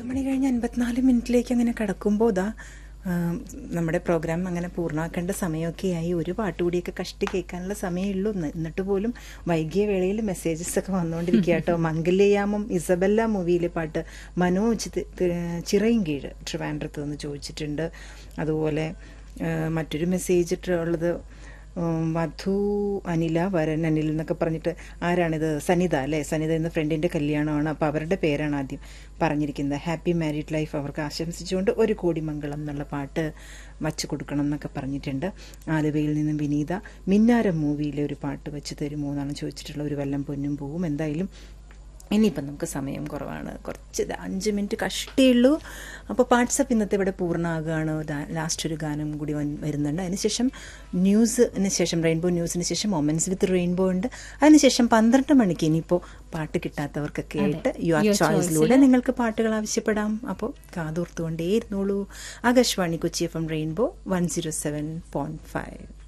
മണി കഴിഞ്ഞ് അൻപത്തിനാല് മിനിറ്റിലേക്ക് അങ്ങനെ കിടക്കുമ്പോൾ ഇതാ ആം, നമ്മുടെ പ്രോഗ്രാം അങ്ങനെ പൂർണ്ണമാക്കേണ്ട സമയമൊക്കെ ആയി ഒരു പാട്ട് കൂടിയൊക്കെ കഷ്ടി കേൾക്കാനുള്ള സമയമുള്ളൂ എന്ന് എന്നിട്ട് പോലും വൈകിയ വേളയിൽ മെസ്സേജസ് ഒക്കെ വന്നുകൊണ്ടിരിക്കുക കേട്ടോ മംഗല്യയാമം ഇസബല്ല മൂവിയിലെ പാട്ട് മനോജ് തി- തി- ചിറയും കീഴ് ട്രിവാൻഡ്രത്ത് നിന്ന് ചോദിച്ചിട്ടുണ്ട് അതുപോലെ ആ, മറ്റൊരു മെസ്സേജ് ഉള്ളത് ഉം, വധു അനില വരൻ അനിൽ എന്നൊക്കെ പറഞ്ഞിട്ട് ആരാണിത് സനിത അല്ലേ സനിത എന്ന ഫ്രണ്ടിൻ്റെ കല്യാണമാണ് അപ്പോൾ അവരുടെ പേരാണ് ആദ്യം പറഞ്ഞിരിക്കുന്നത് ഹാപ്പി മാരീഡ് ലൈഫ് അവർക്ക് ആശംസിച്ചുകൊണ്ട് ഒരു കോടി മംഗളം എന്നുള്ള പാട്ട് വച്ച് കൊടുക്കണം എന്നൊക്കെ പറഞ്ഞിട്ടുണ്ട് ആലുവയിൽ നിന്നും വിനീത മിന്നാരം മൂവിയിലെ ഒരു പാട്ട് വെച്ച് തരുമോ എന്നാണ് ചോദിച്ചിട്ടുള്ള ഒരു വല്ലം പൊന്നും പോവും എന്തായാലും ഇനിയിപ്പം നമുക്ക് സമയം കുറവാണ് കുറച്ച് ഇത് അഞ്ച് മിനിറ്റ് കഷ്ടിയുള്ളൂ അപ്പോൾ വാട്സപ്പ് ഇന്നത്തെ ഇവിടെ പൂർണ്ണമാകുകയാണ് ലാസ്റ്റ് ഒരു ഗാനം കൂടി വൻ- വരുന്നുണ്ട് അതിനുശേഷം ന്യൂസിന് ശേഷം റെയിൻബോ ന്യൂസിന് ശേഷം മൊമെൻറ്റ്സ് വിത്ത് റെയിൻബോ ഉണ്ട് അതിനുശേഷം പന്ത്രണ്ട് മണിക്ക് ഇനിയിപ്പോൾ പാട്ട് കിട്ടാത്തവർക്കൊക്കെ ആയിട്ട് യു ആർ Your ചോയ്സിലൂടെ choice-ല് നിങ്ങൾക്ക് പാട്ടുകൾ ആവശ്യപ്പെടാം അപ്പോൾ കാതോർത്തുകൊണ്ടേ ഇരുന്നോളൂ Akashvani Kochi F M Rainbow one zero seven point five